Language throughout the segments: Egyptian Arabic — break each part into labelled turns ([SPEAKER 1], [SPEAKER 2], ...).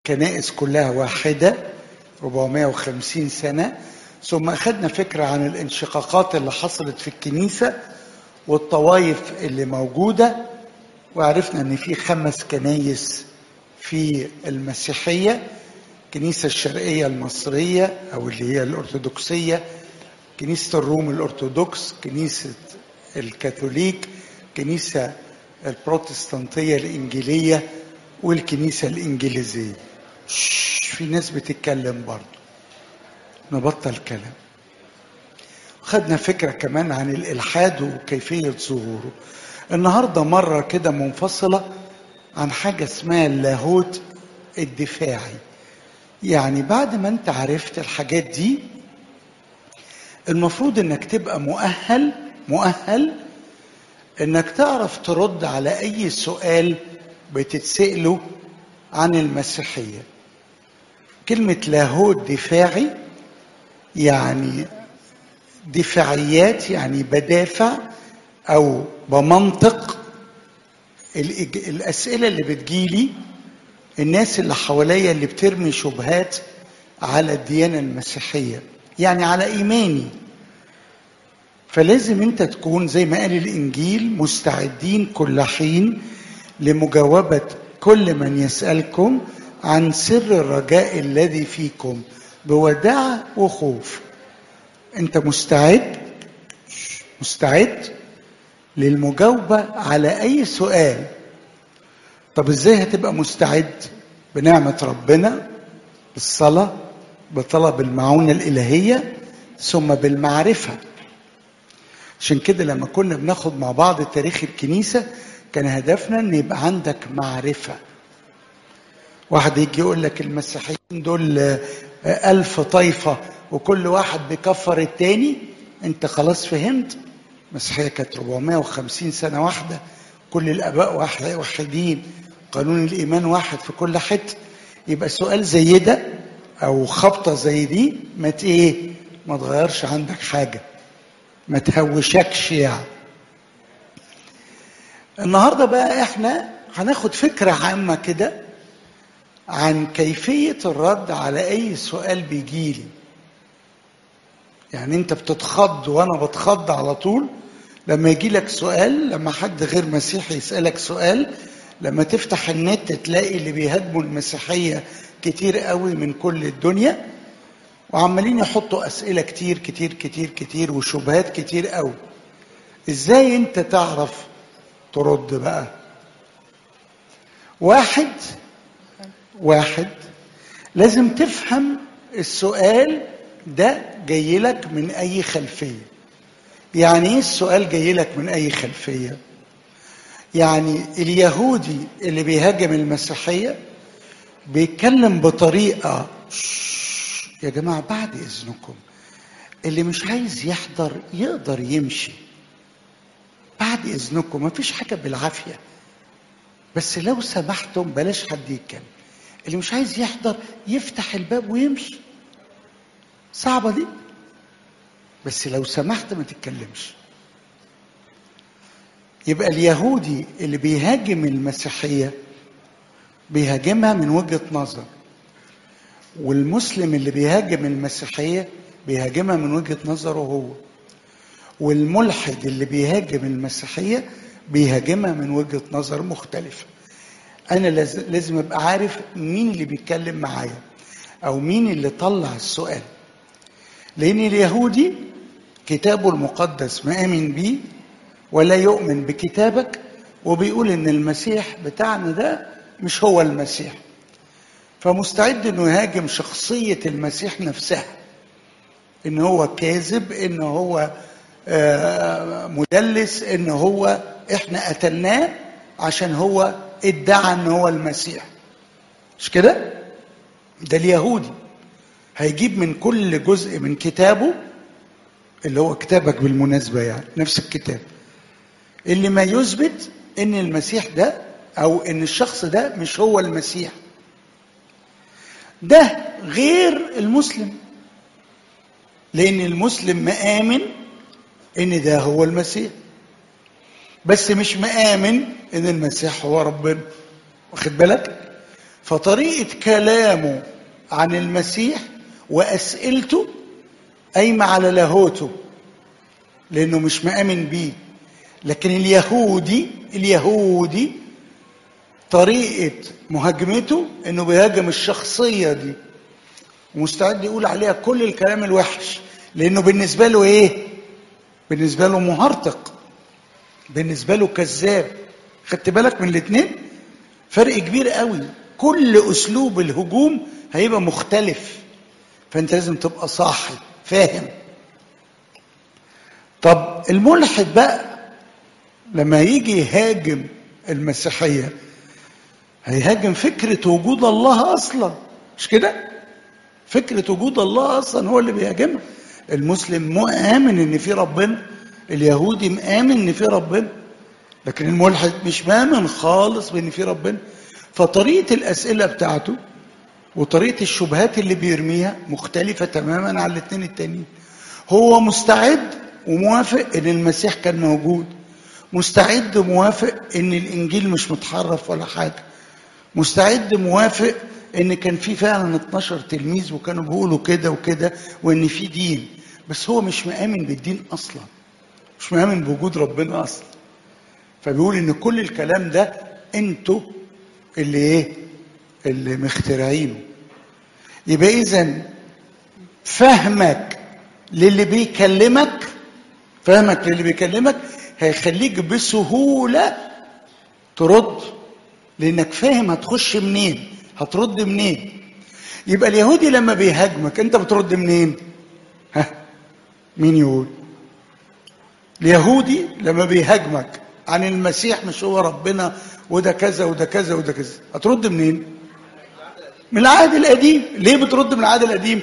[SPEAKER 1] كنائس كلها واحدة 450 سنة ثم أخذنا فكرة عن الانشقاقات اللي حصلت في الكنيسة والطوائف اللي موجودة وعرفنا ان في خمس كنايس في المسيحية الكنيسة الشرقية المصرية او اللي هي الارثوذكسية كنيسة الروم الارثوذكس كنيسة الكاثوليك كنيسة البروتستانتية الانجيلية والكنيسة الانجليزية في ناس بتتكلم برضه نبطل كلام خدنا فكرة كمان عن الإلحاد وكيفية ظهوره النهاردة مرة كده منفصلة عن حاجة اسمها اللاهوت الدفاعي يعني بعد ما انت عرفت الحاجات دي المفروض انك تبقى مؤهل مؤهل انك تعرف ترد على اي سؤال بتتسأله عن المسيحية كلمة لاهوت دفاعي يعني دفاعيات يعني بدافع او بمنطق الاسئله اللي بتجيلي الناس اللي حواليا اللي بترمي شبهات على الديانه المسيحيه يعني على ايماني فلازم انت تكون زي ما قال الانجيل مستعدين كل حين لمجاوبه كل من يسالكم عن سر الرجاء الذي فيكم بوداعه وخوف انت مستعد مستعد للمجاوبة على أي سؤال طب إزاي هتبقى مستعد بنعمة ربنا بالصلاة بطلب المعونة الإلهية ثم بالمعرفة عشان كده لما كنا بناخد مع بعض تاريخ الكنيسة كان هدفنا ان يبقى عندك معرفة واحد يجي يقول لك المسيحيين دول ألف طائفة وكل واحد بيكفر التاني انت خلاص فهمت المسيحية كانت 450 سنة واحدة كل الآباء واحد وحيدين قانون الإيمان واحد في كل حتة يبقى سؤال زي ده أو خبطة زي دي ما إيه ما تغيرش عندك حاجة ما تهوشكش يعني النهاردة بقى إحنا هناخد فكرة عامة كده عن كيفية الرد على أي سؤال بيجيلي يعني أنت بتتخض وأنا بتخض على طول لما يجي لك سؤال لما حد غير مسيحي يسألك سؤال لما تفتح النت تلاقي اللي بيهاجموا المسيحية كتير قوي من كل الدنيا وعمالين يحطوا أسئلة كتير كتير كتير كتير وشبهات كتير قوي ازاي انت تعرف ترد بقى واحد واحد لازم تفهم السؤال ده جاي لك من اي خلفيه يعني ايه السؤال جاي لك من اي خلفيه يعني اليهودي اللي بيهاجم المسيحيه بيتكلم بطريقه يا جماعه بعد اذنكم اللي مش عايز يحضر يقدر يمشي بعد اذنكم ما فيش حاجه بالعافيه بس لو سمحتم بلاش حد يتكلم اللي مش عايز يحضر يفتح الباب ويمشي صعبه دي بس لو سمحت ما تتكلمش يبقى اليهودي اللي بيهاجم المسيحية بيهاجمها من وجهة نظر والمسلم اللي بيهاجم المسيحية بيهاجمها من وجهة نظره هو والملحد اللي بيهاجم المسيحية بيهاجمها من وجهة نظر مختلفة أنا لازم أبقى عارف مين اللي بيتكلم معايا أو مين اللي طلع السؤال لأن اليهودي كتابه المقدس ما آمن بيه ولا يؤمن بكتابك وبيقول إن المسيح بتاعنا ده مش هو المسيح فمستعد إنه يهاجم شخصية المسيح نفسها إن هو كاذب إن هو مدلس إن هو إحنا قتلناه عشان هو ادعى إن هو المسيح مش كده؟ ده اليهودي هيجيب من كل جزء من كتابه اللي هو كتابك بالمناسبة يعني نفس الكتاب اللي ما يثبت ان المسيح ده او ان الشخص ده مش هو المسيح ده غير المسلم لان المسلم مآمن ان ده هو المسيح بس مش مآمن ان المسيح هو ربنا واخد بالك فطريقة كلامه عن المسيح وأسئلته قايمة على لاهوته لأنه مش مآمن بيه لكن اليهودي اليهودي طريقة مهاجمته انه بيهاجم الشخصية دي ومستعد يقول عليها كل الكلام الوحش لانه بالنسبة له ايه بالنسبة له مهرطق بالنسبة له كذاب خدت بالك من الاتنين فرق كبير قوي كل اسلوب الهجوم هيبقى مختلف فانت لازم تبقى صاحي فاهم طب الملحد بقى لما يجي يهاجم المسيحيه هيهاجم فكرة وجود الله أصلا مش كده؟ فكرة وجود الله أصلا هو اللي بيهاجمها المسلم مؤمن إن في ربنا اليهودي مآمن إن في ربنا لكن الملحد مش مآمن خالص بإن في ربنا فطريقة الأسئلة بتاعته وطريقة الشبهات اللي بيرميها مختلفة تماما عن الاثنين التانيين هو مستعد وموافق إن المسيح كان موجود مستعد موافق إن الإنجيل مش متحرف ولا حاجة مستعد موافق ان كان في فعلا 12 تلميذ وكانوا بيقولوا كده وكده وان في دين بس هو مش مآمن بالدين اصلا مش مآمن بوجود ربنا اصلا فبيقول ان كل الكلام ده انتوا اللي ايه اللي مخترعينه يبقى اذا فهمك للي بيكلمك فهمك للي بيكلمك هيخليك بسهوله ترد لانك فاهم هتخش منين هترد منين يبقى اليهودي لما بيهاجمك انت بترد منين ها مين يقول اليهودي لما بيهاجمك عن المسيح مش هو ربنا وده كذا وده كذا وده كذا هترد منين من العهد القديم ليه بترد من العهد القديم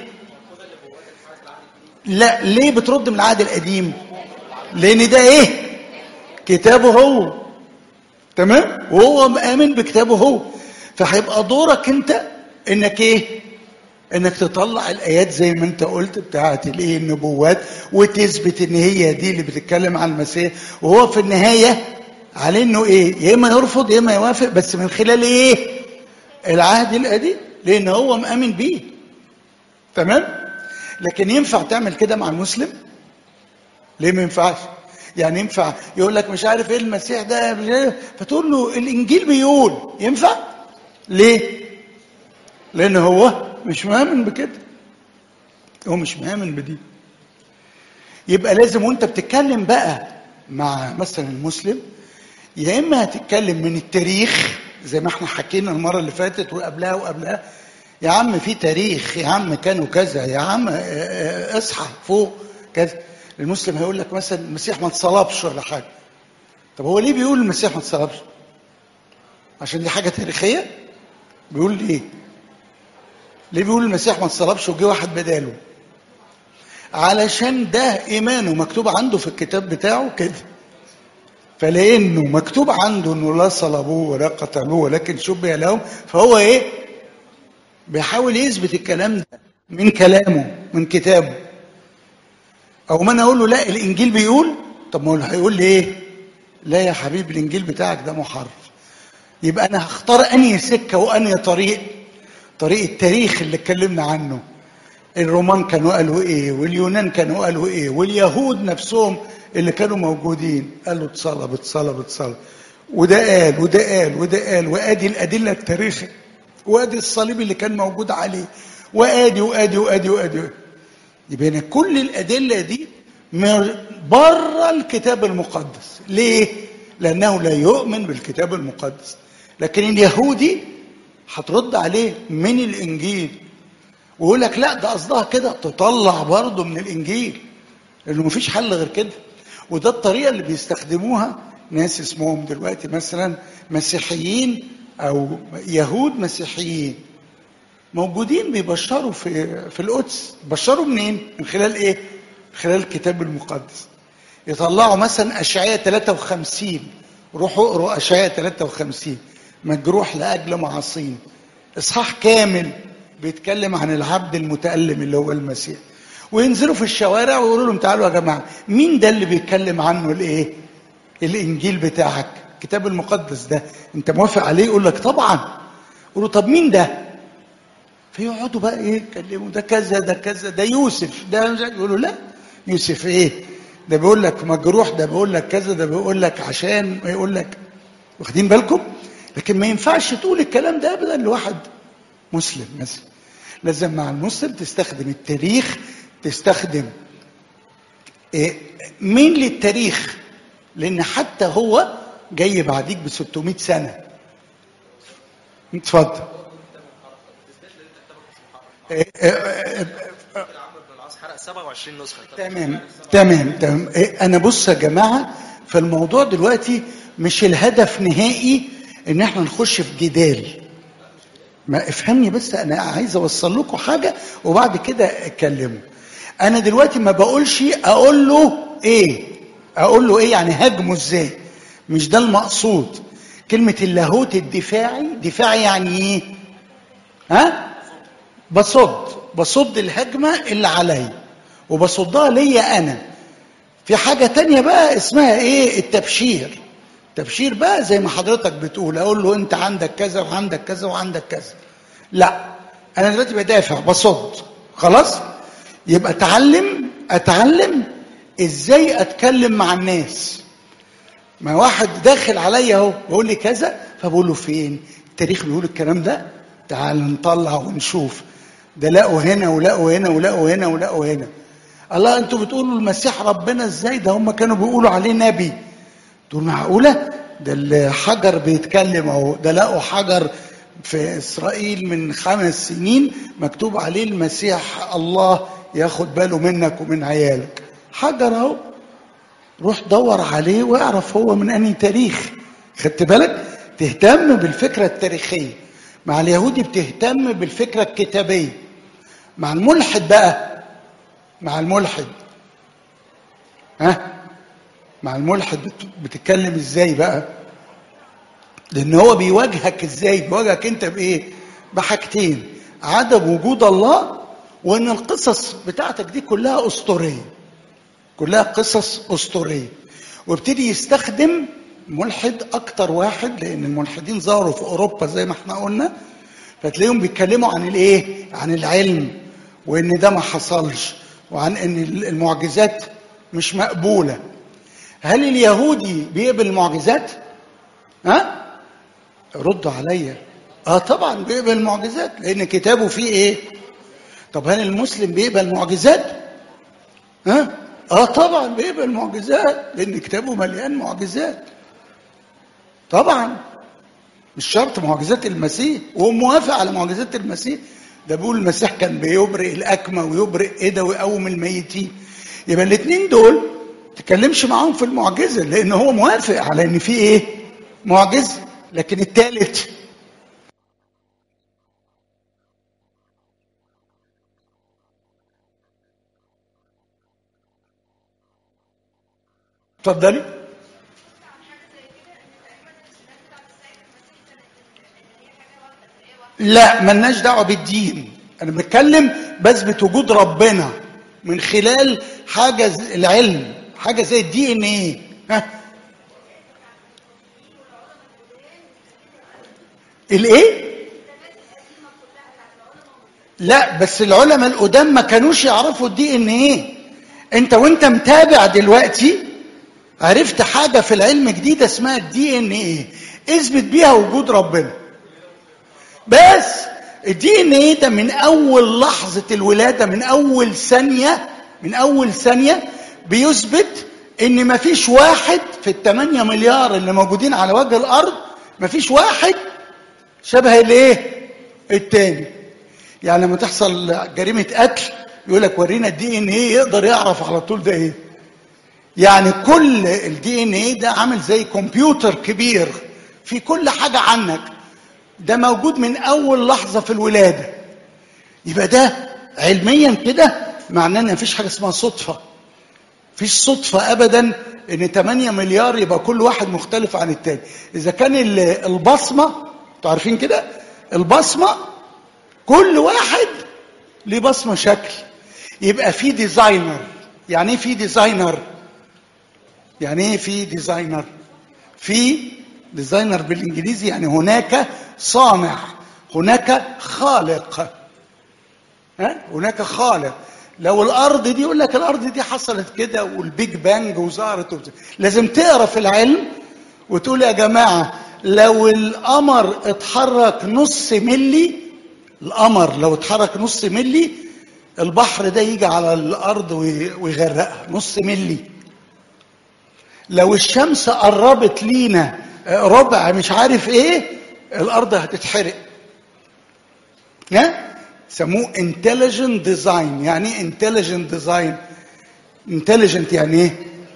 [SPEAKER 1] لا ليه بترد من العهد القديم لان ده ايه كتابه هو تمام وهو مآمن بكتابه هو فهيبقى دورك انت انك ايه انك تطلع الايات زي ما انت قلت بتاعت الايه النبوات وتثبت ان هي دي اللي بتتكلم عن المسيح وهو في النهايه عليه انه ايه يا اما يرفض يا اما يوافق بس من خلال ايه العهد القديم لان هو مآمن بيه تمام لكن ينفع تعمل كده مع المسلم ليه ما ينفعش يعني ينفع يقول لك مش عارف ايه المسيح ده فتقول له الانجيل بيقول ينفع ليه لان هو مش مؤمن بكده هو مش مؤمن بدي يبقى لازم وانت بتتكلم بقى مع مثلا المسلم يا اما هتتكلم من التاريخ زي ما احنا حكينا المره اللي فاتت وقبلها وقبلها يا عم في تاريخ يا عم كانوا كذا يا عم اصحى فوق كذا المسلم هيقول لك مثلا المسيح ما اتصلبش ولا حاجه طب هو ليه بيقول المسيح ما اتصلبش عشان دي حاجه تاريخيه بيقول ليه ليه بيقول المسيح ما اتصلبش وجه واحد بداله علشان ده ايمانه مكتوب عنده في الكتاب بتاعه كده فلانه مكتوب عنده انه لا صلبوه ولا قتلوه ولكن شبه لهم فهو ايه بيحاول يثبت الكلام ده من كلامه من كتابه او ما انا اقول له لا الانجيل بيقول طب ما هو هيقول لي ايه لا يا حبيبي الانجيل بتاعك ده محرف يبقى انا هختار انهي سكه وانهي طريق طريق التاريخ اللي اتكلمنا عنه الرومان كانوا قالوا ايه واليونان كانوا قالوا ايه واليهود نفسهم اللي كانوا موجودين قالوا اتصلب اتصلب اتصلب وده قال وده قال وده قال وادي الادله التاريخيه وادي الصليب اللي كان موجود عليه وادي وادي وادي وادي, وادي. يبقى كل الادله دي بره الكتاب المقدس ليه لانه لا يؤمن بالكتاب المقدس لكن اليهودي هترد عليه من الانجيل ويقول لك لا ده قصدها كده تطلع برضه من الانجيل لانه مفيش حل غير كده وده الطريقه اللي بيستخدموها ناس اسمهم دلوقتي مثلا مسيحيين او يهود مسيحيين موجودين بيبشروا في في القدس بشروا منين من خلال ايه من خلال الكتاب المقدس يطلعوا مثلا اشعياء 53 روحوا اقروا اشعياء 53 مجروح لاجل معاصين اصحاح كامل بيتكلم عن العبد المتألم اللي هو المسيح وينزلوا في الشوارع ويقولوا لهم تعالوا يا جماعه مين ده اللي بيتكلم عنه الايه الانجيل بتاعك الكتاب المقدس ده انت موافق عليه يقول لك طبعا يقولوا طب مين ده فيقعدوا بقى ايه يتكلموا ده كذا ده كذا ده يوسف ده يقولوا لا يوسف ايه ده بيقول لك مجروح ده بيقول لك كذا ده بيقول لك عشان يقول لك واخدين بالكم لكن ما ينفعش تقول الكلام ده ابدا لواحد مسلم مثلا لازم مع المسلم تستخدم التاريخ تستخدم إيه مين للتاريخ لان حتى هو جاي بعديك ب 600 سنه اتفضل إيه إيه
[SPEAKER 2] حرق 27 نسخه
[SPEAKER 1] تمام تمام تمام إيه انا بص يا جماعه في الموضوع دلوقتي مش الهدف نهائي ان احنا نخش في جدال ما افهمني بس انا عايز اوصل لكم حاجه وبعد كده اتكلموا انا دلوقتي ما بقولش اقول له ايه اقول له ايه يعني هاجمه ازاي مش ده المقصود كلمه اللاهوت الدفاعي دفاعي يعني ايه ها بصد بصد الهجمه اللي عليا وبصدها ليا انا في حاجه تانية بقى اسمها ايه التبشير تبشير بقى زي ما حضرتك بتقول اقول له انت عندك كذا وعندك كذا وعندك كذا لا انا دلوقتي بدافع بصد خلاص يبقى اتعلم اتعلم ازاي اتكلم مع الناس ما واحد داخل عليا اهو بيقول لي كذا فبقول له فين التاريخ بيقول الكلام ده تعال نطلع ونشوف ده لقوا هنا ولقوا هنا ولقوا هنا ولقوا هنا الله انتوا بتقولوا المسيح ربنا ازاي ده هم كانوا بيقولوا عليه نبي تقول معقوله ده الحجر بيتكلم اهو ده لقوا حجر في اسرائيل من خمس سنين مكتوب عليه المسيح الله ياخد باله منك ومن عيالك حجر اهو روح دور عليه واعرف هو من انهي تاريخ خدت بالك تهتم بالفكره التاريخيه مع اليهودي بتهتم بالفكره الكتابيه مع الملحد بقى مع الملحد ها مع الملحد بتتكلم ازاي بقى لان هو بيواجهك ازاي بيواجهك انت بايه بحاجتين عدم وجود الله وان القصص بتاعتك دي كلها اسطوريه كلها قصص اسطوريه وابتدي يستخدم ملحد اكتر واحد لان الملحدين ظهروا في اوروبا زي ما احنا قلنا فتلاقيهم بيتكلموا عن الايه عن العلم وان ده ما حصلش وعن ان المعجزات مش مقبوله هل اليهودي بيقبل المعجزات ها ردوا عليا اه طبعا بيقبل المعجزات لان كتابه فيه ايه طب هل المسلم بيقبل معجزات ها اه طبعا بيقبل معجزات لان كتابه مليان معجزات طبعا مش شرط معجزات المسيح وهو موافق على معجزات المسيح ده بيقول المسيح كان بيبرئ الاكمى ويبرئ ايه ده ويقوم الميتين يبقى الاثنين دول تكلمش معاهم في المعجزه لان هو موافق على ان في ايه معجزه لكن الثالث اتفضلي لا ملناش دعوه بالدين انا بتكلم بثبت وجود ربنا من خلال حاجه زي العلم حاجه زي الدي ان ايه ها الايه لا بس العلماء القدام ما كانوش يعرفوا الدي ان ايه انت وانت متابع دلوقتي عرفت حاجه في العلم جديده اسمها الدي ان ايه اثبت بيها وجود ربنا بس الدي ان ايه ده من اول لحظه الولاده من اول ثانيه من اول ثانيه بيثبت ان مفيش واحد في الثمانية مليار اللي موجودين على وجه الارض مفيش واحد شبه الايه التاني يعني لما تحصل جريمه قتل يقول لك ورينا الدي ان ايه يقدر يعرف على طول ده ايه يعني كل الدي ان ايه ده عامل زي كمبيوتر كبير في كل حاجه عنك ده موجود من اول لحظه في الولاده يبقى ده علميا كده معناه ان مفيش حاجه اسمها صدفه مفيش صدفه ابدا ان 8 مليار يبقى كل واحد مختلف عن التاني اذا كان البصمه انتوا عارفين كده البصمه كل واحد ليه بصمه شكل يبقى في ديزاينر يعني ايه في ديزاينر يعني ايه في ديزاينر في ديزاينر بالانجليزي يعني هناك صانع هناك خالق ها هناك خالق لو الارض دي يقول لك الارض دي حصلت كده والبيج بانج وظهرت وبت... لازم تقرا في العلم وتقول يا جماعه لو القمر اتحرك نص ملي القمر لو اتحرك نص ملي البحر ده يجي على الارض وي- ويغرقها نص ملي لو الشمس قربت لينا ربع مش عارف ايه الارض هتتحرق ها سموه intelligent design يعني ايه intelligent design intelligent يعني ايه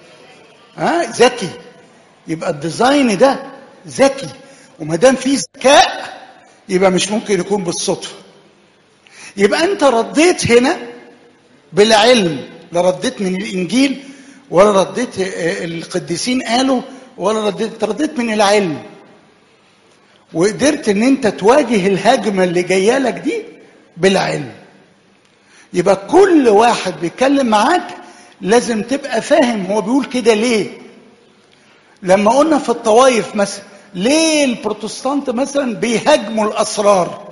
[SPEAKER 1] ها ذكي يبقى الديزاين ده ذكي وما دام فيه ذكاء يبقى مش ممكن يكون بالصدفه يبقى انت رديت هنا بالعلم لا رديت من الانجيل ولا رديت آه، القديسين قالوا ولا رديت رديت من العلم وقدرت ان انت تواجه الهجمه اللي جايه لك دي بالعلم يبقى كل واحد بيتكلم معاك لازم تبقى فاهم هو بيقول كده ليه لما قلنا في الطوائف مثلا ليه البروتستانت مثلا بيهاجموا الاسرار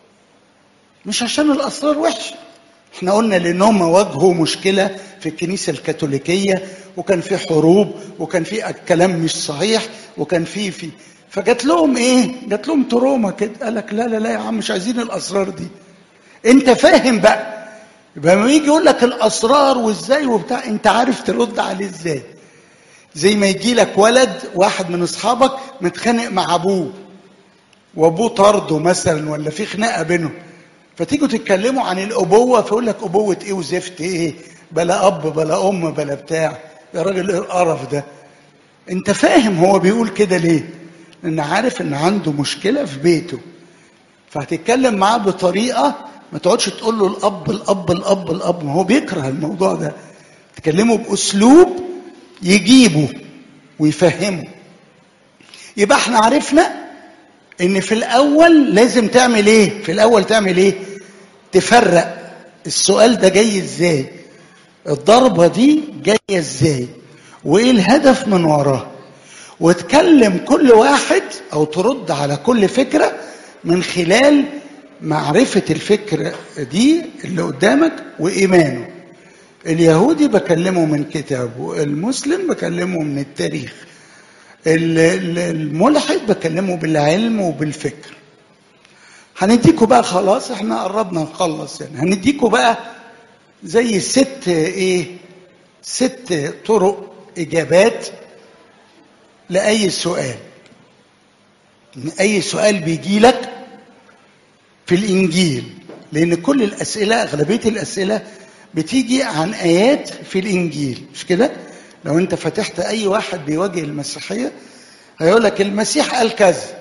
[SPEAKER 1] مش عشان الاسرار وحشه احنا قلنا لانهم واجهوا مشكله في الكنيسه الكاثوليكيه وكان في حروب وكان في كلام مش صحيح وكان في في فجات لهم ايه؟ جات لهم تروما كده قال لك لا لا لا يا عم مش عايزين الاسرار دي انت فاهم بقى يبقى لما يجي يقول لك الاسرار وازاي وبتاع انت عارف ترد عليه ازاي زي ما يجي لك ولد واحد من اصحابك متخانق مع ابوه وابوه طرده مثلا ولا في خناقه بينهم فتيجوا تتكلموا عن الابوه فيقول لك ابوه ايه وزفت ايه بلا اب بلا ام بلا بتاع يا راجل ايه القرف ده انت فاهم هو بيقول كده ليه لان عارف ان عنده مشكله في بيته فهتتكلم معاه بطريقه ما تقعدش تقول له الاب الاب الاب الاب ما هو بيكره الموضوع ده تكلمه باسلوب يجيبه ويفهمه يبقى احنا عرفنا ان في الاول لازم تعمل ايه في الاول تعمل ايه تفرق السؤال ده جاي ازاي الضربه دي جايه ازاي وايه الهدف من وراه وتكلم كل واحد او ترد على كل فكره من خلال معرفه الفكره دي اللي قدامك وايمانه اليهودي بكلمه من كتابه المسلم بكلمه من التاريخ ال- ال- الملحد بكلمه بالعلم وبالفكر هنديكوا بقى خلاص احنا قربنا نخلص يعني هنديكوا بقى زي ست ايه ست طرق اجابات لاي سؤال اي سؤال بيجي لك في الانجيل لان كل الاسئله اغلبيه الاسئله بتيجي عن ايات في الانجيل مش كده لو انت فتحت اي واحد بيواجه المسيحيه هيقول لك المسيح قال كذا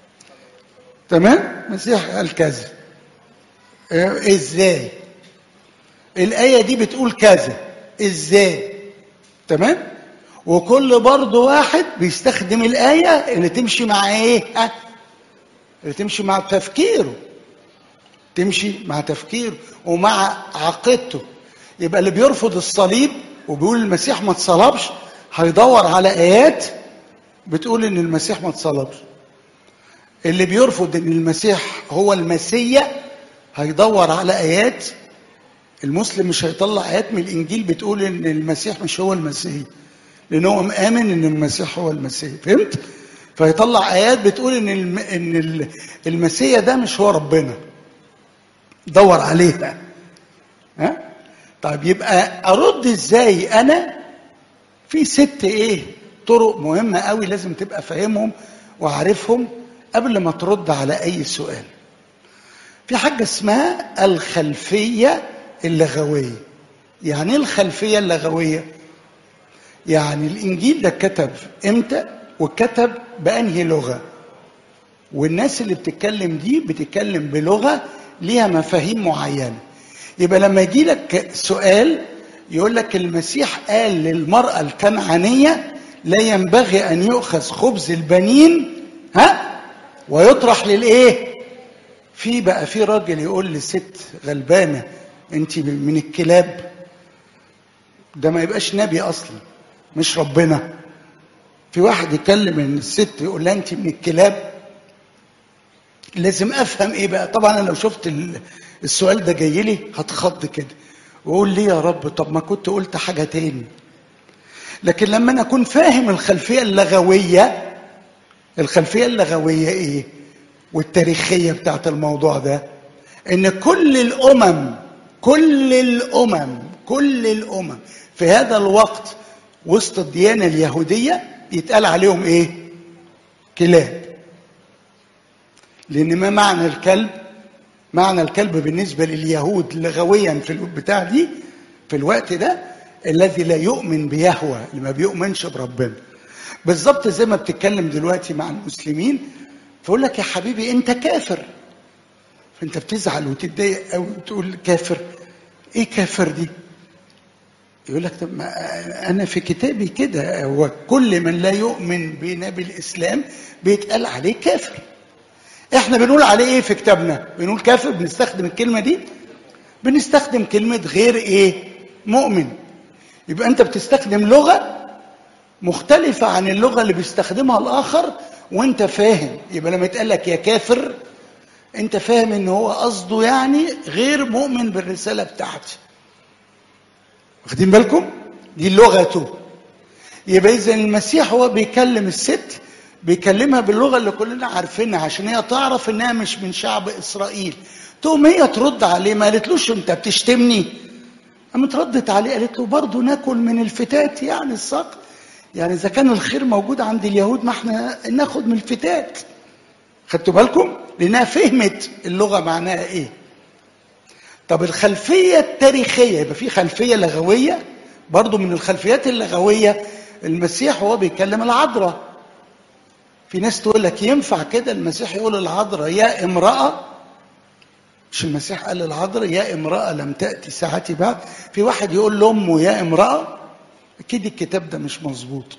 [SPEAKER 1] تمام المسيح قال كذا إيه، ازاي الايه دي بتقول كذا ازاي تمام وكل برضه واحد بيستخدم الايه اللي تمشي مع ايه ها؟ اللي تمشي مع تفكيره تمشي مع تفكيره ومع عقيدته يبقى اللي بيرفض الصليب وبيقول المسيح ما اتصلبش هيدور على ايات بتقول ان المسيح ما اتصلبش اللي بيرفض ان المسيح هو المسيا هيدور على ايات المسلم مش هيطلع ايات من الانجيل بتقول ان المسيح مش هو المسيح لان هو مآمن ان المسيح هو المسيح فهمت فيطلع ايات بتقول ان الم... ان ال- المسيا ده مش هو ربنا دور عليها ها طيب يبقى ارد ازاي انا في ست ايه طرق مهمه قوي لازم تبقى فاهمهم وعارفهم قبل ما ترد على اي سؤال في حاجه اسمها الخلفيه اللغويه يعني ايه الخلفيه اللغويه يعني الانجيل ده كتب امتى وكتب بانهي لغه والناس اللي بتتكلم دي بتتكلم بلغه ليها مفاهيم معينه يبقى لما يجي لك سؤال يقول لك المسيح قال للمراه الكنعانيه لا ينبغي ان يؤخذ خبز البنين ها ويطرح للايه في بقى في راجل يقول لست غلبانه انت من الكلاب ده ما يبقاش نبي اصلا مش ربنا في واحد يكلم ان الست يقول لها انت من الكلاب لازم افهم ايه بقى طبعا انا لو شفت ال- السؤال ده جاي لي هتخض كده واقول ليه يا رب طب ما كنت قلت حاجه تاني لكن لما انا اكون فاهم الخلفيه اللغويه الخلفيه اللغويه ايه والتاريخيه بتاعت الموضوع ده ان كل الامم كل الامم كل الامم في هذا الوقت وسط الديانه اليهوديه يتقال عليهم ايه كلاب لان ما معنى الكلب معنى الكلب بالنسبه لليهود لغويا في البتاع دي في الوقت ده الذي لا يؤمن بيهوى اللي ما بيؤمنش بربنا بالظبط زي ما بتتكلم دلوقتي مع المسلمين فيقول لك يا حبيبي انت كافر فانت بتزعل وتتضايق قوي وتقول كافر ايه كافر دي يقول لك طب ما انا في كتابي كده هو كل من لا يؤمن بنبي الاسلام بيتقال عليه كافر احنا بنقول عليه ايه في كتابنا بنقول كافر بنستخدم الكلمه دي بنستخدم كلمه غير ايه مؤمن يبقى انت بتستخدم لغه مختلفه عن اللغه اللي بيستخدمها الاخر وانت فاهم يبقى لما يتقال لك يا كافر انت فاهم ان هو قصده يعني غير مؤمن بالرساله بتاعتي واخدين بالكم دي لغته يبقى اذا المسيح هو بيكلم الست بيكلمها باللغه اللي كلنا عارفينها عشان هي تعرف انها مش من شعب اسرائيل تقوم هي ترد عليه ما قالتلوش انت بتشتمني قامت ردت عليه قالت له برضه ناكل من الفتات يعني الصقر يعني اذا كان الخير موجود عند اليهود ما احنا ناخد من الفتات خدتوا بالكم لانها فهمت اللغه معناها ايه طب الخلفيه التاريخيه يبقى في خلفيه لغويه برضو من الخلفيات اللغويه المسيح وهو بيكلم العذراء في ناس تقول لك ينفع كده المسيح يقول العذراء يا امراه مش المسيح قال للعذراء يا امراه لم تاتي ساعتي بعد في واحد يقول لامه يا امراه اكيد الكتاب ده مش مظبوط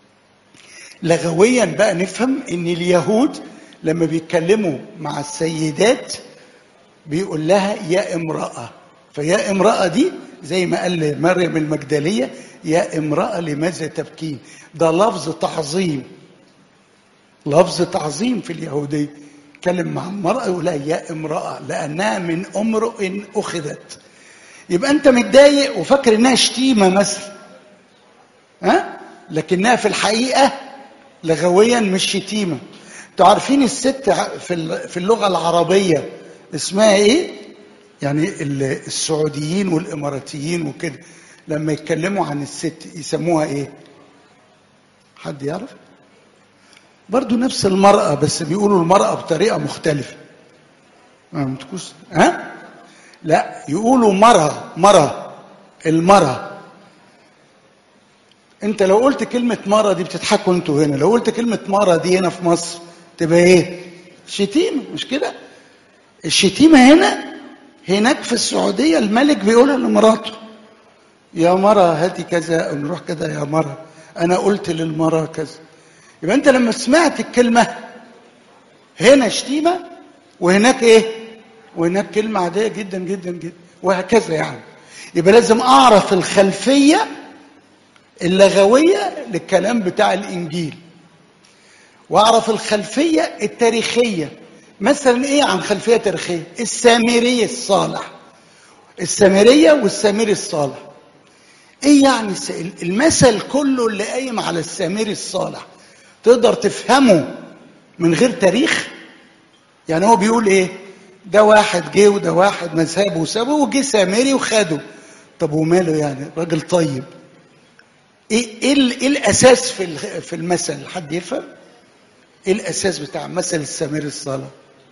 [SPEAKER 1] لغويا بقى نفهم ان اليهود لما بيتكلموا مع السيدات بيقول لها يا امرأة فيا امرأة دي زي ما قال لمريم المجدلية يا امرأة لماذا تبكين ده لفظ تعظيم لفظ تعظيم في اليهودية يتكلم مع المرأة يقول لها يا امرأة لأنها من امرؤ أخذت يبقى أنت متضايق وفاكر إنها شتيمة مثلا ها لكنها في الحقيقة لغويا مش شتيمة انتوا عارفين الست في في اللغة العربية اسمها ايه؟ يعني السعوديين والاماراتيين وكده لما يتكلموا عن الست يسموها ايه؟ حد يعرف؟ برضو نفس المرأة بس بيقولوا المرأة بطريقة مختلفة ما متكوش ها؟ لا يقولوا مرة مرة المرأة انت لو قلت كلمة مرة دي بتضحكوا انتوا هنا لو قلت كلمة مرة دي هنا في مصر تبقى ايه شتيمة مش كده الشتيمة هنا هناك في السعودية الملك بيقولها لمراته يا مرة هاتي كذا نروح كذا يا مرة أنا قلت للمرة كذا يبقى أنت لما سمعت الكلمة هنا شتيمة وهناك إيه؟ وهناك كلمة عادية جدا جدا جدا وهكذا يعني يبقى لازم أعرف الخلفية اللغوية للكلام بتاع الإنجيل وأعرف الخلفية التاريخية مثلا ايه عن خلفيه تاريخيه السامري الصالح السامريه والسامري الصالح ايه يعني المثل كله اللي قايم على السامري الصالح تقدر تفهمه من غير تاريخ يعني هو بيقول ايه ده واحد جه وده واحد مذهبه وسابه وجه سامري وخده طب وماله يعني راجل طيب ايه ايه, إيه الاساس في في المثل حد يفهم ايه الاساس بتاع مثل السامري الصالح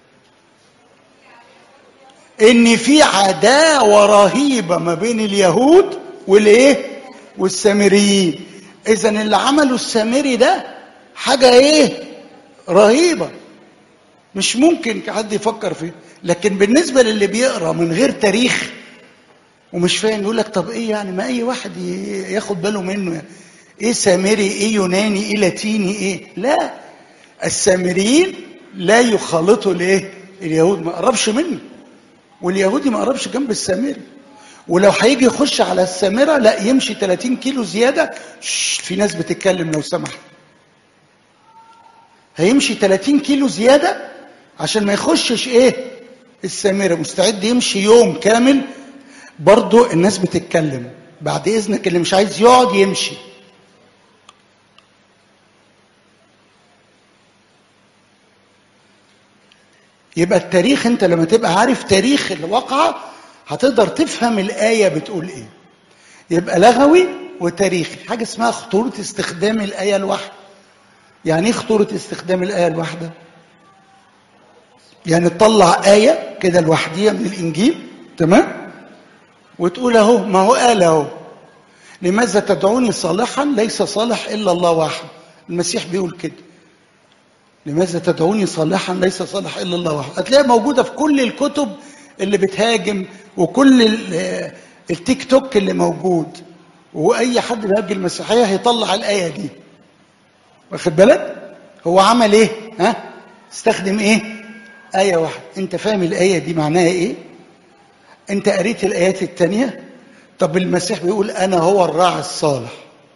[SPEAKER 1] ان في عداوه رهيبه ما بين اليهود والايه والسامريين اذا اللي عمله السامري ده حاجه ايه رهيبه مش ممكن حد يفكر فيه لكن بالنسبه للي بيقرا من غير تاريخ ومش فاهم يقول لك طب ايه يعني ما اي واحد ياخد باله منه يعني ايه سامري ايه يوناني ايه لاتيني ايه لا السامريين لا يخالطوا الايه اليهود ما قربش منه واليهودي ما قربش جنب السامري ولو هيجي يخش على السامره لا يمشي 30 كيلو زياده في ناس بتتكلم لو سمحت هيمشي 30 كيلو زياده عشان ما يخشش ايه السامره مستعد يمشي يوم كامل برضو الناس بتتكلم بعد اذنك اللي مش عايز يقعد يمشي يبقى التاريخ انت لما تبقى عارف تاريخ الواقعة هتقدر تفهم الآية بتقول ايه يبقى لغوي وتاريخي حاجة اسمها خطورة استخدام الآية الواحدة يعني ايه خطورة استخدام الآية الواحدة يعني تطلع آية كده لوحديها من الإنجيل تمام وتقول اهو ما هو قال اهو لماذا تدعوني صالحا ليس صالح إلا الله واحد المسيح بيقول كده لماذا تدعوني صالحا ليس صالح الا الله واحد هتلاقيها موجوده في كل الكتب اللي بتهاجم وكل ال- التيك توك اللي موجود واي حد بيهاجم المسيحيه هيطلع الايه دي واخد بالك هو عمل ايه ها استخدم ايه ايه واحده انت فاهم الايه دي معناها ايه انت قريت الايات التانية طب المسيح بيقول انا هو الراعي الصالح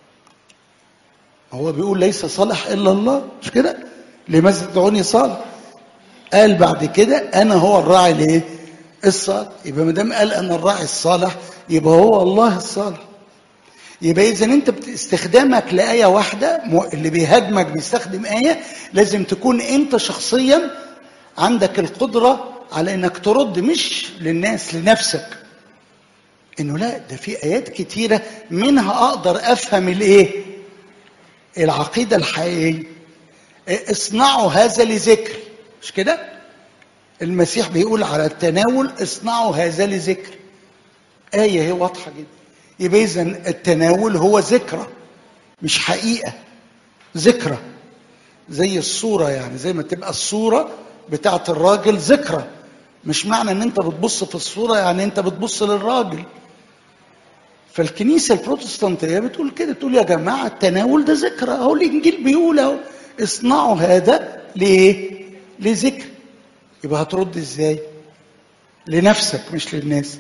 [SPEAKER 1] هو بيقول ليس صالح الا الله مش كده لماذا تدعوني صالح قال بعد كده انا هو الراعي الايه الصالح يبقى ما دام قال انا الراعي الصالح يبقى هو الله الصالح يبقى اذا انت بت- استخدامك لايه واحده م- اللي بيهاجمك بيستخدم ايه لازم تكون انت شخصيا عندك القدره على انك ترد مش للناس لنفسك انه لا ده في ايات كتيره منها اقدر افهم الايه العقيده الحقيقيه اصنعوا هذا لذكر مش كده المسيح بيقول على التناول اصنعوا هذا لذكر آية هي واضحة جدا يبقى إذا التناول هو ذكرى مش حقيقة ذكرى زي الصورة يعني زي ما تبقى الصورة بتاعت الراجل ذكرى مش معنى ان انت بتبص في الصورة يعني انت بتبص للراجل فالكنيسة البروتستانتية بتقول كده تقول يا جماعة التناول ده ذكرى اهو الانجيل بيقول اهو اصنعوا هذا ليه؟ لذكر يبقى هترد ازاي؟ لنفسك مش للناس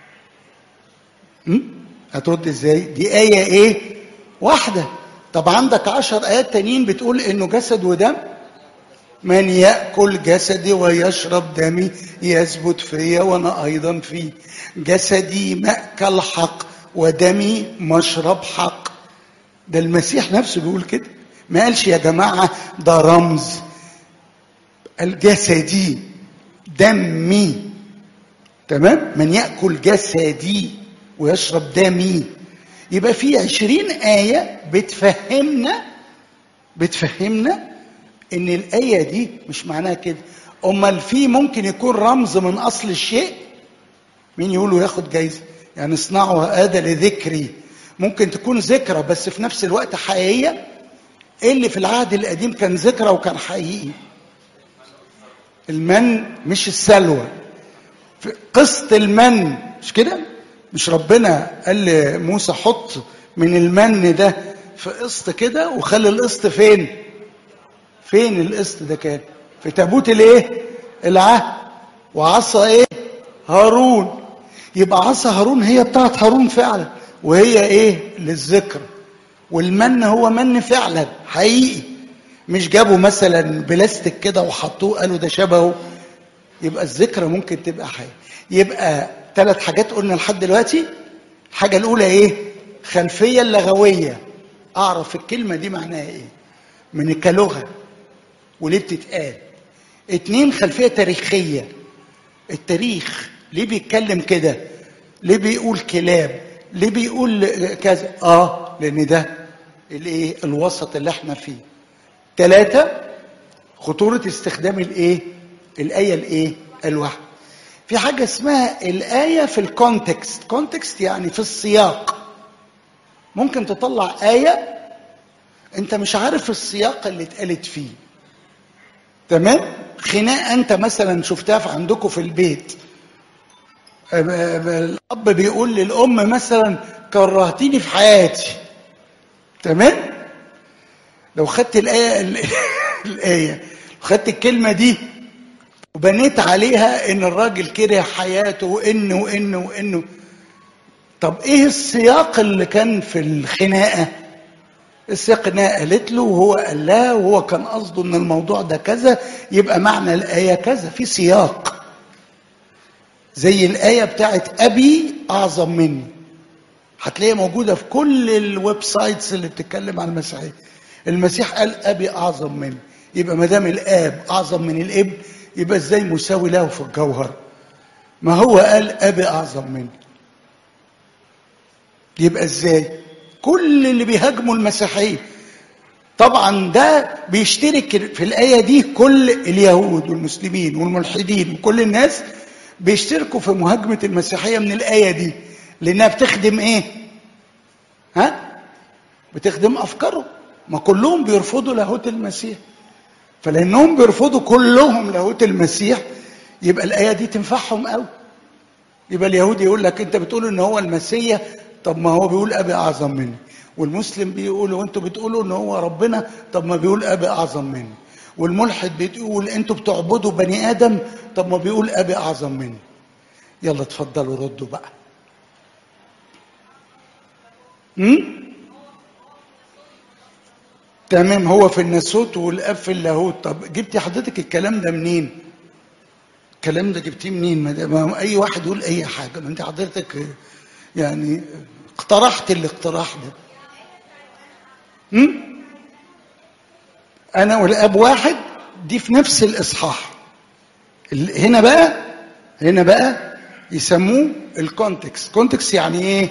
[SPEAKER 1] م? هترد ازاي؟ دي آية ايه؟ واحدة طب عندك عشر آيات تانيين بتقول انه جسد ودم من يأكل جسدي ويشرب دمي يثبت فيا وأنا أيضا فيه جسدي مأكل حق ودمي مشرب حق ده المسيح نفسه بيقول كده ما قالش يا جماعة ده رمز الجسدي دمي تمام من يأكل جسدي ويشرب دمي يبقى في عشرين آية بتفهمنا بتفهمنا ان الايه دي مش معناها كده امال في ممكن يكون رمز من اصل الشيء مين يقولوا ياخد جايزه يعني اصنعوا هذا لذكري ممكن تكون ذكرى بس في نفس الوقت حقيقيه ايه اللي في العهد القديم كان ذكرى وكان حقيقي المن مش السلوى في قسط المن مش كده مش ربنا قال لموسى حط من المن ده في قسط كده وخلي القسط فين فين القسط ده كان في تابوت الايه العهد وعصا ايه هارون يبقى عصا هارون هي بتاعت هارون فعلا وهي ايه للذكر والمن هو من فعلا حقيقي مش جابوا مثلا بلاستيك كده وحطوه قالوا ده شبهه يبقى الذكرى ممكن تبقى حقيقي يبقى ثلاث حاجات قلنا لحد دلوقتي الحاجه الاولى ايه خلفيه اللغويه اعرف الكلمه دي معناها ايه من كلغه وليه بتتقال اتنين خلفية تاريخية التاريخ ليه بيتكلم كده ليه بيقول كلاب ليه بيقول كذا اه لان ده الايه الوسط اللي احنا فيه ثلاثة خطورة استخدام الايه الآية الايه الواحد في حاجة اسمها الآية في الكونتكست كونتكست يعني في السياق ممكن تطلع آية انت مش عارف السياق اللي اتقالت فيه تمام خناقه انت مثلا شفتها في عندكم في البيت الاب بيقول للام مثلا كرهتيني في حياتي تمام لو خدت الايه الايه خدت الكلمه دي وبنيت عليها ان الراجل كره حياته وانه وانه وانه طب ايه السياق اللي كان في الخناقه السياق انها قالت له وهو قال لها وهو كان قصده ان الموضوع ده كذا يبقى معنى الايه كذا في سياق زي الايه بتاعت ابي اعظم مني هتلاقيها موجوده في كل الويب سايتس اللي بتتكلم عن المسيحيه المسيح قال ابي اعظم مني يبقى ما دام الاب اعظم من الابن يبقى ازاي مساوي له في الجوهر ما هو قال ابي اعظم مني يبقى ازاي كل اللي بيهاجموا المسيحيه طبعا ده بيشترك في الايه دي كل اليهود والمسلمين والملحدين وكل الناس بيشتركوا في مهاجمه المسيحيه من الايه دي لانها بتخدم ايه ها بتخدم افكارهم ما كلهم بيرفضوا لاهوت المسيح فلانهم بيرفضوا كلهم لاهوت المسيح يبقى الايه دي تنفعهم قوي يبقى اليهودي يقول لك انت بتقول ان هو المسيح طب ما هو بيقول ابي اعظم مني والمسلم بيقول وانتوا بتقولوا ان هو ربنا طب ما بيقول ابي اعظم مني والملحد بتقول انتوا بتعبدوا بني ادم طب ما بيقول ابي اعظم مني يلا اتفضلوا ردوا بقى امم تمام هو في الناسوت والاب في اللاهوت طب جبتي حضرتك الكلام ده منين الكلام ده جبتيه منين ما, ما اي واحد يقول اي حاجه ما انت حضرتك يعني اقترحت الاقتراح ده هم؟ انا والاب واحد دي في نفس الاصحاح هنا بقى هنا بقى يسموه الكونتكست كونتكست يعني ايه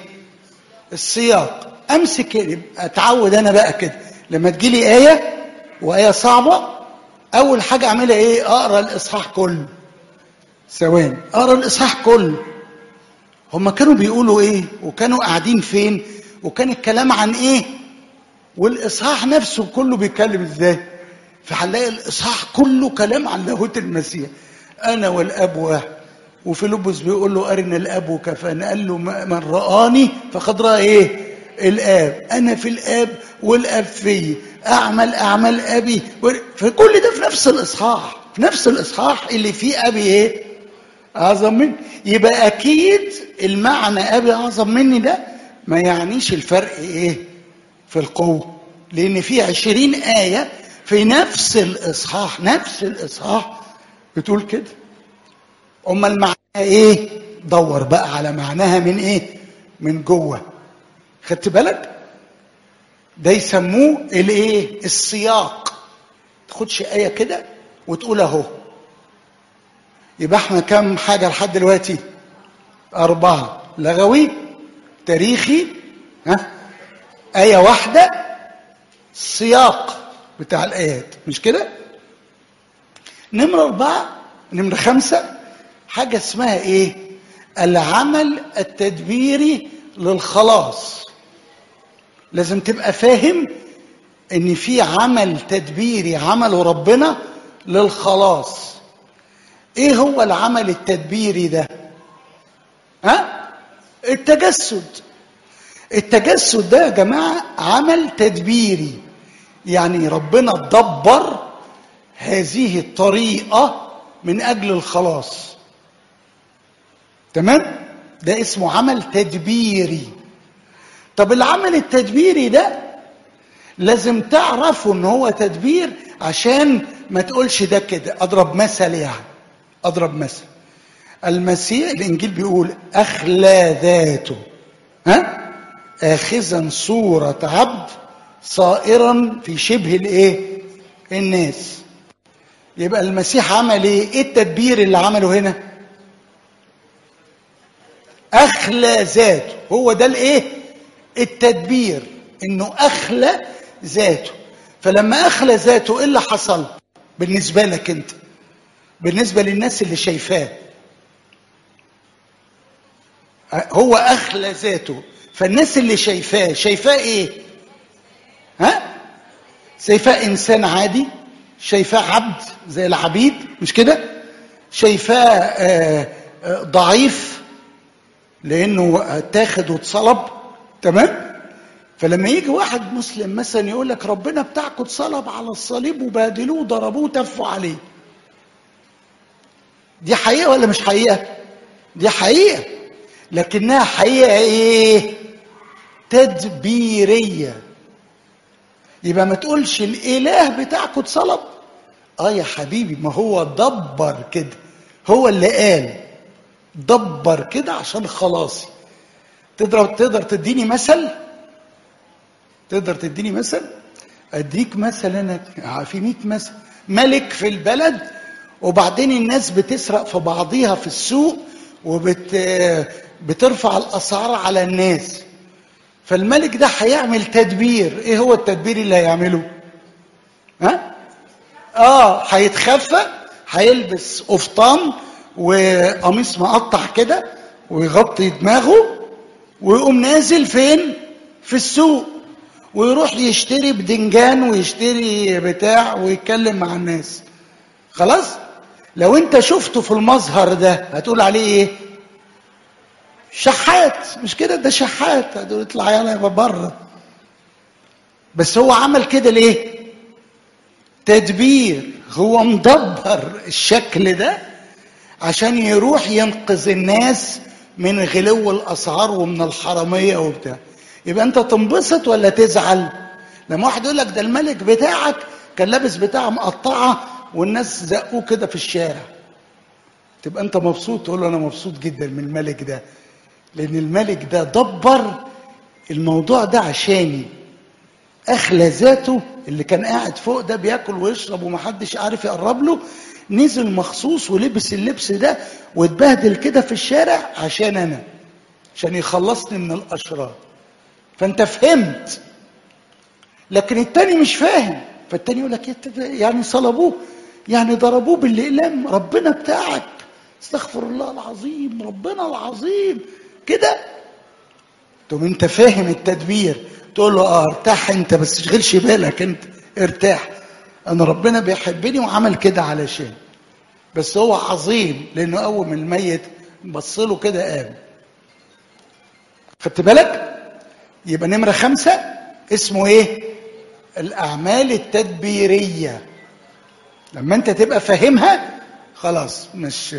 [SPEAKER 1] السياق امسك اتعود انا بقى كده لما تجيلي ايه وايه صعبه اول حاجه اعملها ايه اقرا الاصحاح كله ثواني اقرا الاصحاح كله هم كانوا بيقولوا ايه وكانوا قاعدين فين وكان الكلام عن ايه والاصحاح نفسه كله بيتكلم ازاي فهنلاقي الاصحاح كله كلام عن لاهوت المسيح انا والاب واحد وفيلبس بيقول له ارنا الاب وكفانا قال له من رآني فقد رأى ايه الاب انا في الاب والاب في اعمل اعمال ابي فكل ده في نفس الاصحاح في نفس الاصحاح اللي فيه ابي ايه اعظم مني يبقى اكيد المعنى ابي اعظم مني ده ما يعنيش الفرق ايه في القوه لان في عشرين ايه في نفس الاصحاح نفس الاصحاح بتقول كده امال معناها ايه دور بقى على معناها من ايه من جوه خدت بالك ده يسموه الايه السياق تاخدش ايه كده وتقول اهو يبقى احنا كم حاجه لحد دلوقتي اربعه لغوي تاريخي ها ايه واحده سياق بتاع الايات مش كده نمره اربعه نمره خمسه حاجه اسمها ايه العمل التدبيري للخلاص لازم تبقى فاهم ان في عمل تدبيري عمله ربنا للخلاص ايه هو العمل التدبيري ده ها التجسد التجسد ده يا جماعه عمل تدبيري يعني ربنا دبر هذه الطريقه من اجل الخلاص تمام ده اسمه عمل تدبيري طب العمل التدبيري ده لازم تعرفوا ان هو تدبير عشان ما تقولش ده كده اضرب مثل يعني اضرب مثل المسيح الانجيل بيقول اخلى ذاته ها اخذا صوره عبد صائرا في شبه الايه الناس يبقى المسيح عمل ايه ايه التدبير اللي عمله هنا اخلى ذاته هو ده الايه التدبير انه اخلى ذاته فلما اخلى ذاته ايه اللي حصل بالنسبه لك انت بالنسبه للناس اللي شايفاه هو اخلى ذاته فالناس اللي شايفاه شايفاه ايه ها شايفاه انسان عادي شايفاه عبد زي العبيد مش كده شايفاه ضعيف لانه تاخد واتصلب تمام فلما يجي واحد مسلم مثلا يقول لك ربنا بتاعكم اتصلب على الصليب وبهدلوه وضربوه وتفوا عليه دي حقيقه ولا مش حقيقه دي حقيقه لكنها حقيقه ايه تدبيريه يبقى ما تقولش الاله بتاعكم اتصلب اه يا حبيبي ما هو دبر كده هو اللي قال دبر كده عشان خلاصي تقدر تقدر تديني مثل تقدر تديني مثل اديك مثل انا في 100 مثل ملك في البلد وبعدين الناس بتسرق في بعضيها في السوق وبت بترفع الاسعار على الناس فالملك ده هيعمل تدبير ايه هو التدبير اللي هيعمله ها اه هيتخفى هيلبس قفطان وقميص مقطع كده ويغطي دماغه ويقوم نازل فين في السوق ويروح يشتري بدنجان ويشتري بتاع ويتكلم مع الناس خلاص لو انت شفته في المظهر ده هتقول عليه ايه شحات مش كده ده شحات هتقول اطلع يلا يبقى بره بس هو عمل كده ليه تدبير هو مدبر الشكل ده عشان يروح ينقذ الناس من غلو الاسعار ومن الحراميه وبتاع يبقى انت تنبسط ولا تزعل لما واحد يقول لك ده الملك بتاعك كان لابس بتاعه مقطعه والناس زقوه كده في الشارع تبقى انت مبسوط تقول له انا مبسوط جدا من الملك ده لان الملك ده دبر الموضوع ده عشاني اخلى ذاته اللي كان قاعد فوق ده بياكل ويشرب ومحدش عارف يقرب له نزل مخصوص ولبس اللبس ده واتبهدل كده في الشارع عشان انا عشان يخلصني من الاشرار فانت فهمت لكن التاني مش فاهم فالتاني يقول لك يعني صلبوه يعني ضربوه بالاقلام ربنا بتاعك استغفر الله العظيم ربنا العظيم كده تقوم انت فاهم التدبير تقول له اه ارتاح انت بس تشغلش بالك انت ارتاح انا ربنا بيحبني وعمل كده علشان بس هو عظيم لانه قوم الميت بص له كده قام خدت بالك يبقى نمره خمسه اسمه ايه الاعمال التدبيريه لما انت تبقى فاهمها خلاص مش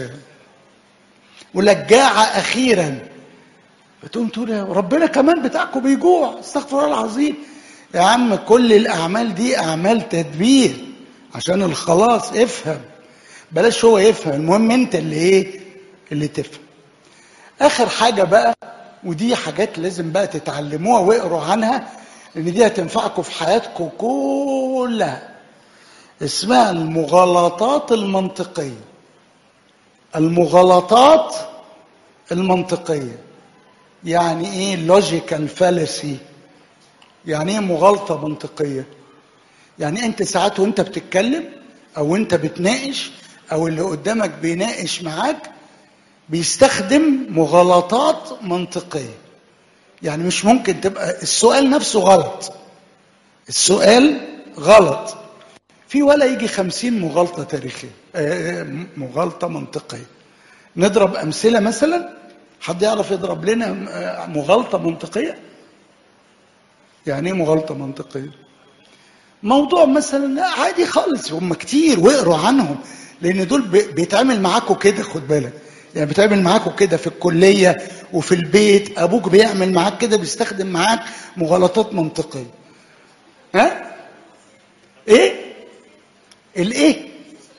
[SPEAKER 1] ولجاعة أخيرا بتقوم تقول يا ربنا كمان بتاعكم بيجوع استغفر الله العظيم يا عم كل الأعمال دي أعمال تدبير عشان الخلاص افهم بلاش هو يفهم المهم انت اللي ايه اللي تفهم اخر حاجة بقى ودي حاجات لازم بقى تتعلموها واقروا عنها لان دي هتنفعكم في حياتكم كلها اسمها المغالطات المنطقية المغالطات المنطقية يعني ايه لوجيكال فالسي يعني ايه مغالطة منطقية يعني انت ساعات وانت بتتكلم او انت بتناقش او اللي قدامك بيناقش معاك بيستخدم مغالطات منطقية يعني مش ممكن تبقى السؤال نفسه غلط السؤال غلط في ولا يجي خمسين مغالطة تاريخية مغالطة منطقية نضرب أمثلة مثلا حد يعرف يضرب لنا مغالطة منطقية يعني ايه مغالطة منطقية موضوع مثلا عادي خالص هم كتير واقروا عنهم لان دول بيتعامل معاكم كده خد بالك يعني بيتعامل معاكم كده في الكلية وفي البيت ابوك بيعمل معاك كده بيستخدم معاك مغالطات منطقية ها ايه الايه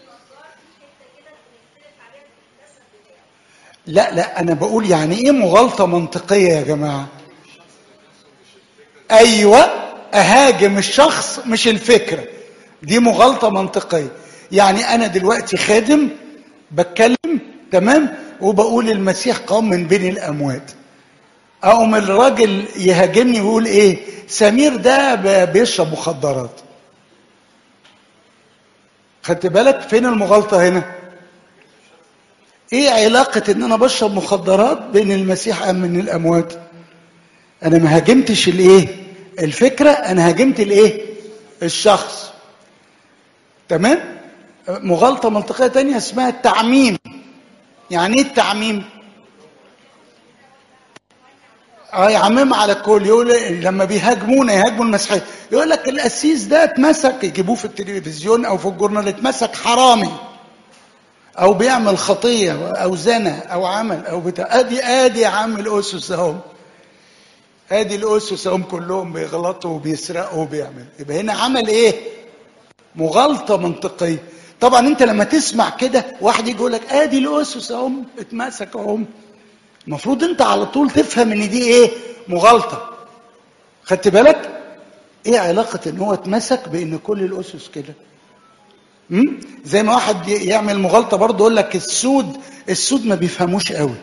[SPEAKER 1] لا لا انا بقول يعني ايه مغالطه منطقيه يا جماعه ايوه اهاجم الشخص مش الفكره دي مغالطه منطقيه يعني انا دلوقتي خادم بتكلم تمام وبقول المسيح قام من بين الاموات اقوم الراجل يهاجمني ويقول ايه سمير ده بيشرب مخدرات خدت بالك فين المغالطه هنا ايه علاقه ان انا بشرب مخدرات بين المسيح قام من الاموات انا ما هاجمتش الايه الفكره انا هاجمت الايه الشخص تمام مغالطه منطقيه تانية اسمها التعميم يعني ايه التعميم اه يعمم على الكل يقول لما بيهاجمونا يهاجموا المسيحيه يقول لك القسيس ده اتمسك يجيبوه في التلفزيون او في الجورنال اتمسك حرامي او بيعمل خطيه او زنا او عمل او بتاع ادي ادي يا عم الاسس اهو ادي الاسس هم كلهم بيغلطوا وبيسرقوا وبيعملوا يبقى هنا عمل ايه مغالطه منطقيه طبعا انت لما تسمع كده واحد يجي يقول لك ادي الاسس اهم اتمسك اهم المفروض انت على طول تفهم ان دي ايه مغالطه خدت بالك ايه علاقه ان هو اتمسك بان كل الاسس كده مم؟ زي ما واحد ي- يعمل مغالطه برضه يقول لك السود السود ما بيفهموش قوي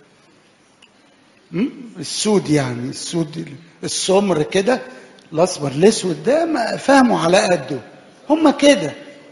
[SPEAKER 1] مم؟ السود يعني السود السمر كده الاصفر الاسود ده ما فهموا على قده هم كده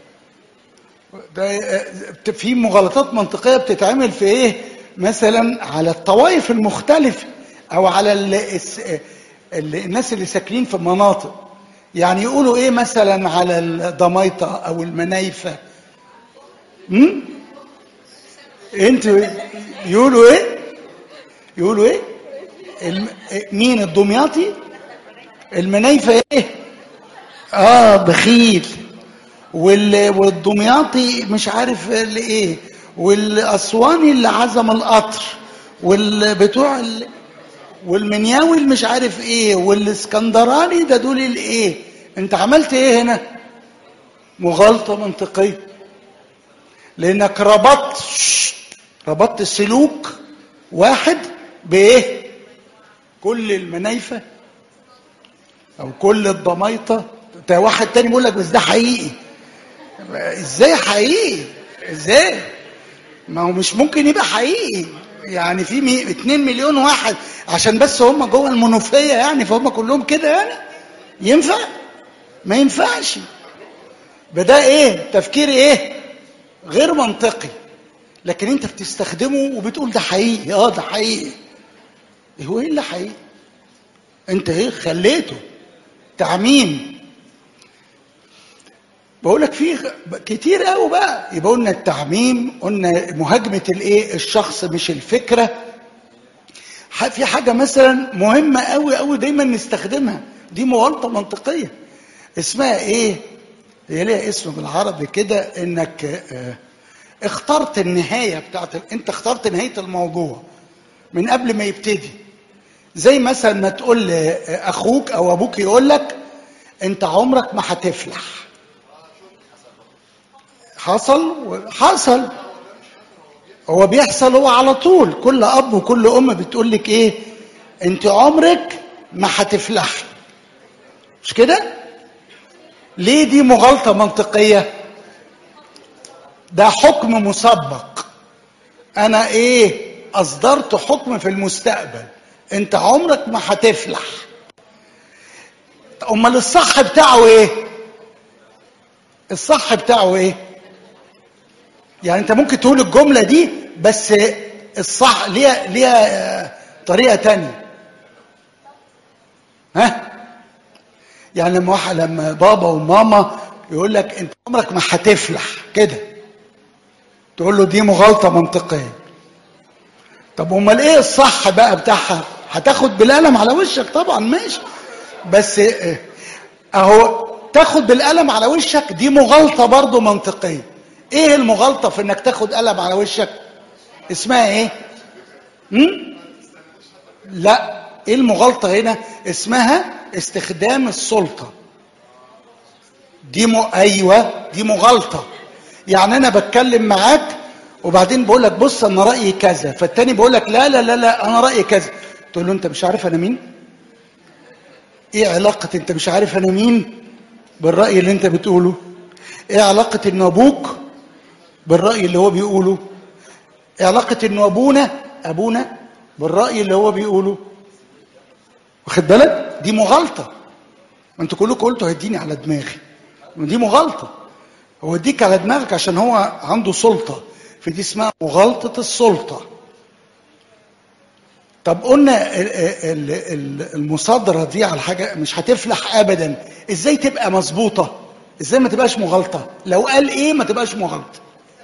[SPEAKER 1] ده آه، في مغالطات منطقيه بتتعمل في ايه مثلا على الطوائف المختلفه او على ال الس- ال الناس اللي ساكنين في مناطق يعني يقولوا ايه مثلا على الضميطه او المنايفه امم انتوا يقولوا ايه يقولوا ايه الم... مين الدمياطي المنايفه ايه اه بخيل وال... والدمياطي مش عارف اللي ايه والاسواني اللي عزم القطر والبتوع ال... والمنياوي اللي مش عارف ايه والاسكندراني ده دول الايه انت عملت ايه هنا مغالطه منطقيه لانك ربطت شت، ربطت سلوك واحد بايه كل المنايفه او كل الضمايطه ده واحد تاني بيقول لك بس ده حقيقي ازاي حقيقي ازاي ما هو مش ممكن يبقى حقيقي يعني في مي... 2 مليون واحد عشان بس هم جوه المنوفيه يعني فهم كلهم كده يعني ينفع ما ينفعش بدا ايه تفكير ايه غير منطقي لكن انت بتستخدمه وبتقول ده حقيقي اه ده حقيقي إيه هو ايه اللي حقيقي انت ايه خليته تعميم بقول لك في كتير قوي بقى يبقى قلنا التعميم قلنا مهاجمه الايه الشخص مش الفكره ح- في حاجه مثلا مهمه قوي قوي دايما نستخدمها دي مغالطه منطقيه اسمها ايه هي ليها اسم بالعربي كده انك آه، اخترت النهايه بتاعت ال- انت اخترت نهايه الموضوع من قبل ما يبتدي زي مثلا ما تقول لاخوك او ابوك يقول لك انت عمرك ما هتفلح حصل حصل هو بيحصل هو على طول كل اب وكل ام بتقول لك ايه انت عمرك ما هتفلح مش كده ليه دي مغالطه منطقيه ده حكم مسبق انا ايه اصدرت حكم في المستقبل انت عمرك ما هتفلح امال الصح بتاعه ايه الصح بتاعه ايه يعني انت ممكن تقول الجمله دي بس الصح ليها ليها طريقه تانية ها يعني لما واحد لما بابا وماما يقول لك انت عمرك ما هتفلح كده تقول له دي مغالطه منطقيه طب امال ايه الصح بقى بتاعها هتاخد بالقلم على وشك طبعا ماشي بس اه، اهو تاخد بالقلم على وشك دي مغالطه برضو منطقيه ايه المغالطه في انك تاخد قلم على وشك اسمها ايه هم؟ لا ايه المغالطه هنا اسمها استخدام السلطه دي م... ايوه دي مغالطه يعني انا بتكلم معاك وبعدين بقول لك بص انا رايي كذا فالتاني بيقول لك لا لا لا لا انا رايي كذا تقول له انت مش عارف انا مين ايه علاقه انت مش عارف انا مين بالراي اللي انت بتقوله ايه علاقه ان ابوك بالراي اللي هو بيقوله ايه علاقه انه ابونا ابونا بالراي اللي هو بيقوله واخد بالك دي مغالطه ما انتوا كلكم قلتوا هيديني على دماغي دي مغالطه هو يديك على دماغك عشان هو عنده سلطه فدي اسمها مغالطه السلطه طب قلنا ال- ال- ال- المصادره دي على حاجه مش هتفلح ابدا ازاي تبقى مظبوطه ازاي ما تبقاش مغالطه لو قال ايه ما تبقاش مغالطه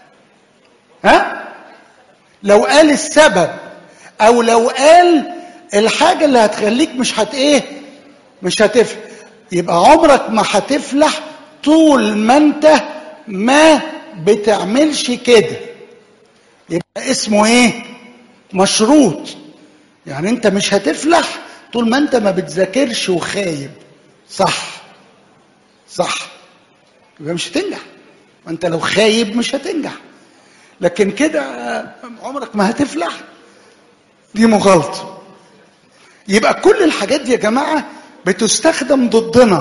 [SPEAKER 1] ها لو قال السبب او لو قال الحاجه اللي هتخليك مش هت ايه مش هتفلح يبقى عمرك ما هتفلح طول ما انت ما بتعملش كده يبقى اسمه ايه مشروط يعني انت مش هتفلح طول ما انت ما بتذاكرش وخايب صح صح يبقى مش هتنجح ما انت لو خايب مش هتنجح لكن كده عمرك ما هتفلح دي مغالطه يبقى كل الحاجات دي يا جماعه بتستخدم ضدنا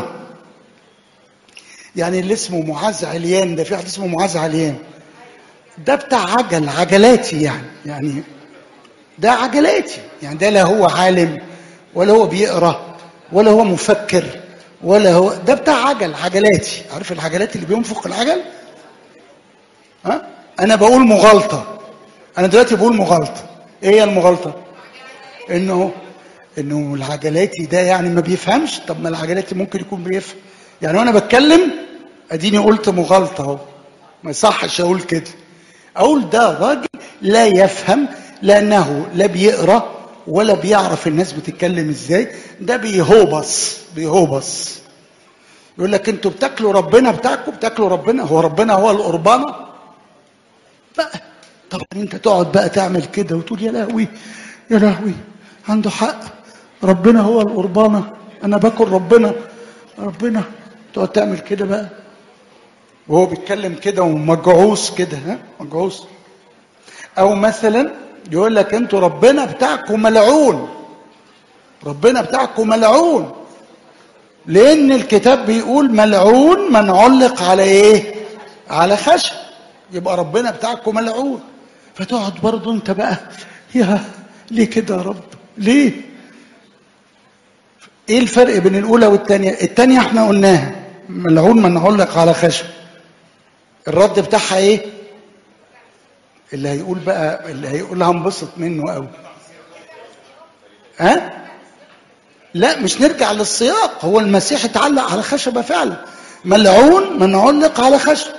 [SPEAKER 1] يعني اللي اسمه معاذ عليان ده في واحد اسمه معاذ عليان ده بتاع عجل عجلاتي يعني يعني ده عجلاتي يعني ده لا هو عالم ولا هو بيقرا ولا هو مفكر ولا هو ده بتاع عجل عجلاتي عارف العجلات اللي بينفخ العجل ها انا بقول مغالطه انا دلوقتي بقول مغالطه ايه هي المغالطه انه انه العجلاتي ده يعني ما بيفهمش طب ما العجلاتي ممكن يكون بيفهم يعني وانا بتكلم اديني قلت مغالطه اهو ما يصحش اقول كده اقول ده راجل لا يفهم لانه لا بيقرا ولا بيعرف الناس بتتكلم ازاي ده بيهوبص بيهوبص يقول لك انتوا بتاكلوا ربنا بتاعكم بتاكلوا ربنا هو ربنا هو القربانه بقى طبعا انت تقعد بقى تعمل كده وتقول يا لهوي يا لهوي عنده حق ربنا هو القربانه انا باكل ربنا ربنا تقعد تعمل كده بقى وهو بيتكلم كده ومجعوص كده ها مجعوص او مثلا يقول لك انتوا ربنا بتاعكم ملعون ربنا بتاعكم ملعون لان الكتاب بيقول ملعون من علق على ايه على خشب يبقى ربنا بتاعكم ملعون فتقعد برضه انت بقى يا ليه كده يا رب ليه ايه الفرق بين الاولى والثانيه الثانيه احنا قلناها ملعون من علق على خشب الرد بتاعها ايه اللي هيقول بقى اللي هيقولها انبسط منه قوي ها لا مش نرجع للسياق هو المسيح اتعلق على خشبه فعلا ملعون من علق على خشب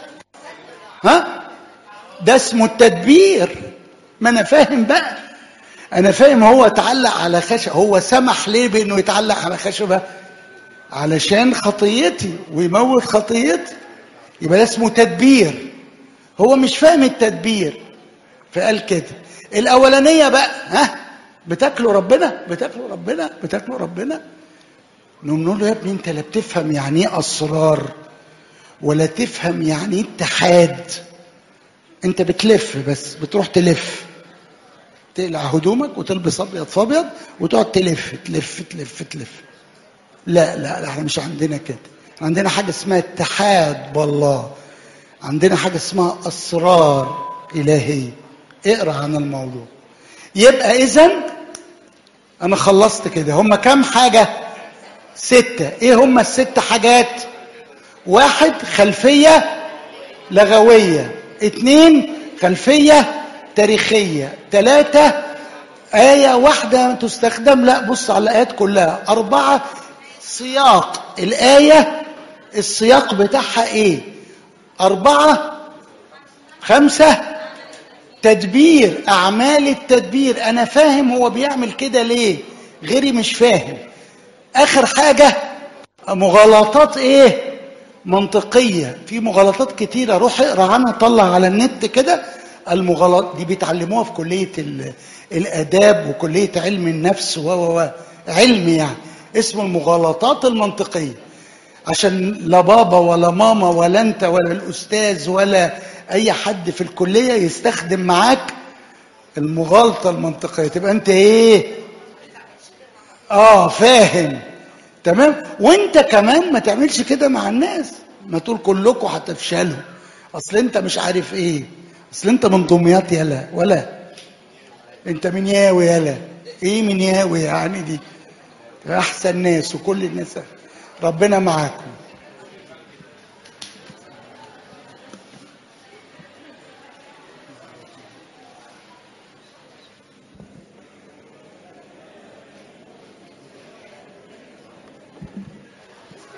[SPEAKER 1] ها ده اسمه التدبير ما انا فاهم بقى انا فاهم هو اتعلق على خشب هو سمح ليه بانه يتعلق على خشبه علشان خطيتي ويموت خطيتي يبقى ده اسمه تدبير هو مش فاهم التدبير فقال كده الاولانيه بقى ها بتاكلوا ربنا بتاكلوا ربنا بتاكلوا ربنا نقوم نقول له يا ابني انت لا بتفهم يعني ايه اسرار ولا تفهم يعني ايه اتحاد انت بتلف بس بتروح تلف تقلع هدومك وتلبس ابيض في ابيض وتقعد تلف تلف تلف تلف لا لا لا احنا مش عندنا كده عندنا حاجه اسمها اتحاد بالله عندنا حاجه اسمها اسرار الهيه اقرا عن الموضوع يبقى اذا انا خلصت كده هم كام حاجه سته ايه هم الست حاجات واحد خلفيه لغويه اتنين خلفيه تاريخيه ثلاثه آية واحدة تستخدم لا بص على الآيات كلها أربعة سياق الآية السياق بتاعها إيه أربعة خمسة تدبير أعمال التدبير أنا فاهم هو بيعمل كده ليه غيري مش فاهم آخر حاجة مغالطات إيه منطقية في مغالطات كتيرة روح اقرا عنها طلع على النت كده المغالط دي بيتعلموها في كلية الآداب وكلية علم النفس و و علم يعني اسمه المغالطات المنطقية عشان لا بابا ولا ماما ولا انت ولا الاستاذ ولا اي حد في الكليه يستخدم معاك المغالطه المنطقيه تبقى انت ايه اه فاهم تمام وانت كمان ما تعملش كده مع الناس ما تقول كلكم هتفشلوا اصل انت مش عارف ايه اصل انت من دمياط يلا ولا انت من ياوي يلا ايه من ياوي يعني دي احسن ناس وكل الناس ربنا معاكم